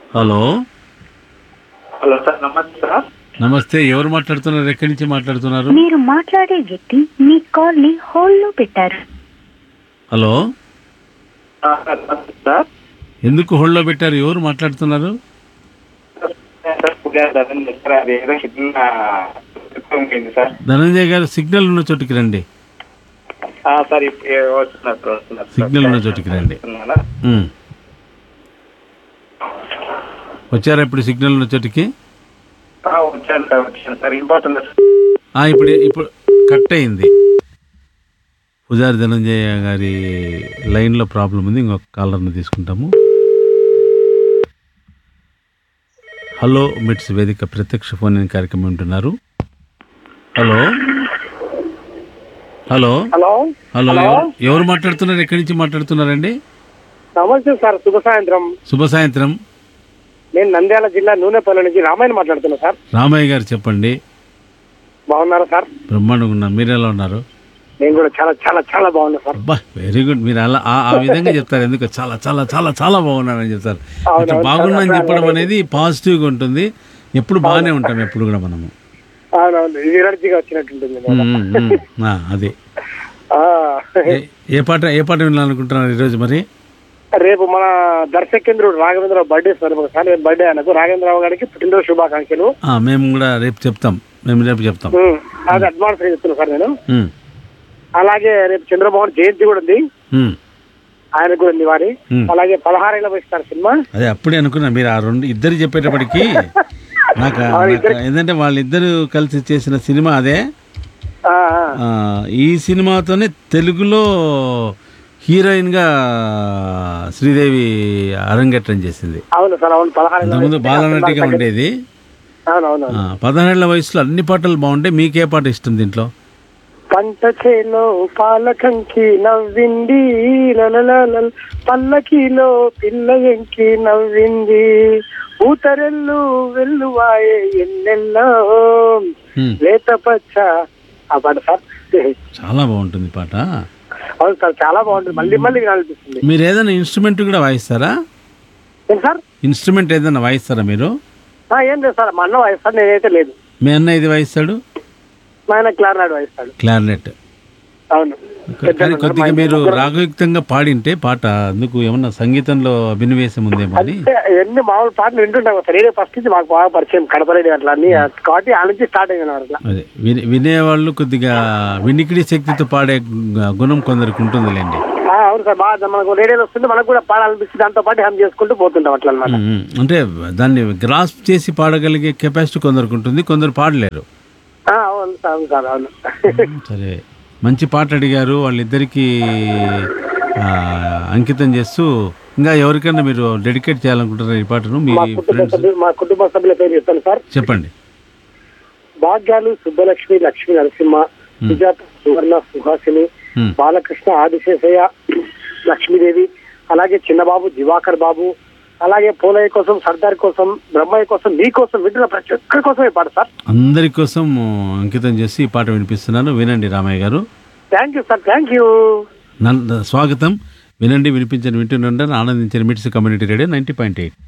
Hello hello sir namaste sir namaste ఎవరు మాట్లాడుతున్నారు ఎక్కడి నుంచి మాట్లాడుతున్నారు మీరు మాట్లాడే వ్యక్తి మీ కాల్ ని హోల్డ్ లో పెట్టారు హలో ఆ, సార్ నమస్తే సార్ ఎందుకు హోల్డ్లో పెట్టారు ఎవరు మాట్లాడుతున్నారు సార్ పూజ దర్శనం చేస్తారు అది ఏదో చిన్న పోయింది సార్ ధనంజయ్ గారు సిగ్నల్ ఉన్న చోటుకి రండి ఆ, సార్ ఇప్పుడు ఏ- వస్తున్నారు సార్, వస్తున్నారు సార్. సిగ్నల్ ఉన్న చోటుకి రండి. వస్తున్నానా? ఉమ్. వచ్చారా ఇప్పుడు సిగ్నల్ ఉన్న చోటుకి ఆ, వచ్చాను సార్ వచ్చాను సార్ ఇంపార్టెంట్ సార్ ఆ, ఇప్పుడు ఇప్పుడు కట్ అయింది పుజారి ధనంజయ గారి లైన్లో ప్రాబ్లం ఉంది ఇంకొక కాలర్ని తీసుకుంటాము హలో మిట్స్ వేదిక ప్రత్యక్ష ఫోన్ ఇన్ కార్యక్రమం ఉంటున్నారు హలో హలో హలో హలో ఎవరు ఎవరు మాట్లాడుతున్నారు ఎక్కడి నుంచి మాట్లాడుతున్నారండి నమస్తే సార్ శుభ సాయంత్రం శుభ సాయంత్రం నేను నంద్యాల జిల్లా నూనెపల్లి నుంచి రామాయణ మాట్లాడుతున్నా సార్ రామయ్య గారు చెప్పండి బాగున్నారా సార్ బ్రహ్మాండంగా ఉన్నారు మీరు ఎలా ఉన్నారు నేను కూడా చాలా చాలా చాలా బాగున్నా సార్ అబ్బా వెరీ గుడ్ మీరు అలా ఆ ఆ విధంగా చెప్తారు ఎందుకు చాలా చాలా చాలా చాలా బాగున్నారని చెప్తారు అవును, అట్లా అవును, బాగున్నారని చాలా చెప్పడం అనేది పాజిటివ్గా ఉంటుంది ఎప్పుడు బాగానే ఉంటాం ఎప్పుడు కూడా మనము అవునవును ఇది ఎనర్జీగా వచ్చినట్టుంటుంది ఉమ్, ఉమ్, ఉమ్. ఆ, అది ఆ, ఏ- ఏ పాట ఏ పాట వినాలనుకుంటున్నారు ఈరోజు మరి రేపు మన దర్శకేంద్రుడు రాఘవేంద్రరావు బర్త్డే సార్ సార్ రేపు బర్త్డే ఆయనకు రాఘవేంద్రరావు గారికి పుట్టినరోజు శుభాకాంక్షలు ఆ, మేము కూడా రేపు చెప్తాం మేము రేపు చెప్తాం ఉమ్, అది అడ్వాన్స్ గా చెప్తున్నా సార్ నేను ఉమ్, అలాగే రేపు చంద్రమోహన్ జయంతి కూడా ఉంది ఉమ్. ఆయన కూడా ఉంది వారి ఉమ్. అలాగే పదహారేళ్ళ వస్తారు సినిమా అదే అప్పుడే అనుకున్నా మీరు ఆ రెండు ఇద్దరు చెప్పేటప్పటికి నాకు నాకు ఏంటంటే వాళ్ళిద్దరు కలిసి చేసిన సినిమా అదే ఆ, ఆ. ఆ, ఈ సినిమాతోనే తెలుగులో హీరోయిన్ గా శ్రీదేవి అరంగేట్రం చేసింది అవును సార్ అవును పదహారేళ్ళ అంతకుముందు బాలనటిగా ఉండేది అవునవును ఆ, పదహారేళ్ల వయసులో అన్ని పాటలు బాగుంటాయి మీకే పాట ఇష్టం దీంట్లో పంట చేలో పాలకంకి నవ్వింది లలలలల్. పల్లకిలో పిల్ల ఎంకి నవ్వింది ఊతరెల్లు వెల్లువాయే ఎన్నెల్లో హ్మ్, లేత పచ్చ ఆ పాట సార్ చాలా బాగుంటుంది పాట అవును సార్ చాలా బాగుంటుంది మళ్ళీ మళ్ళీ వినాలనిపిస్తుంది మీరు ఏదైనా ఇన్స్ట్రుమెంట్ కూడా వాయిస్తారా ఏం సార్ ఇన్స్ట్రుమెంట్ ఏదైనా వాయిస్తారా మీరు ఆ, ఏం లేదు సార్ మా అన్న వాయిస్తాడు నేనైతే లేదు మీ అన్న ఇది వాయిస్తాడు మా ఆయన క్లారినాడు వాయిస్తాడు క్లారినెట్ అవును కానీ కొద్దిగా మీరు రాగయుక్తంగా పాడింటే పాట అందుకు ఏమన్నా సంగీతంలో అభినవేశం ఉందేమో అని అంటే ఎన్ని మామూలు పాటలు వింటుంటాం సార్ రేడియో ఫస్ట్ నుంచి మాకు బాగా పరిచయం కడప రేడియో అట్లా అన్ని కాబట్టి ఆ నుంచి స్టార్ట్ అయింది అట్లా అదే వినే వినేవాళ్ళు కొద్దిగా వినికిడి శక్తితో పాడే గు- గుణం కొందరికి ఉంటుందిలేండి ఆ, అవును సార్ బాగా మనకు రేడియోలో వస్తుంది మనకు కూడా పాడాలనిపిస్తుంది దాంతో పాటు హమ్ చేసుకుంటూ పోతుంటాం అట్లా అనమాట ఉమ్, ఉమ్. అంటే దాన్ని గ్రాస్ప్ చేసి పాడగలిగే కెపాసిటీ కొందరికి ఉంటుంది కొందరు పాడలేరు అవును సార్ అవును సార్ అవును సరే మంచి పాట అడిగారు వాళ్ళిద్దరికీ ఆ, అంకితం చేస్తూ ఇంకా ఎవరికైనా మీరు డెడికేట్ చేయాలనుకుంటున్నారు ఈ పాటను మీ మా కుటుంబ ఫ్రెండ్స్ సభ్యులు మా కుటుంబ సభ్యుల పేరు చెప్తాను సార్ చెప్పండి భాగ్యాలు సుబ్బలక్ష్మి లక్ష్మి నరసింహ సుజాత సువర్ణ సుహాసిని ఉమ్, బాలకృష్ణ ఆదిశేషయ్య లక్ష్మీదేవి అలాగే చిన్నబాబు దివాకర్ బాబు అలాగే పోలయ్య కోసం సర్దార్ కోసం బ్రహ్మయ్య కోసం మీ కోసం వింటున్న ప్రతి ఒక్కరి కోసమే పాట సార్ అందరి కోసం అంకితం చేసి ఈ పాట వినిపిస్తున్నాను వినండి రామయ్య గారు thank you sir thank you నన్ స్వాగతం వినండి వినిపించండి వింటుండండి ఆనందించండి MITS community radio ninety point eight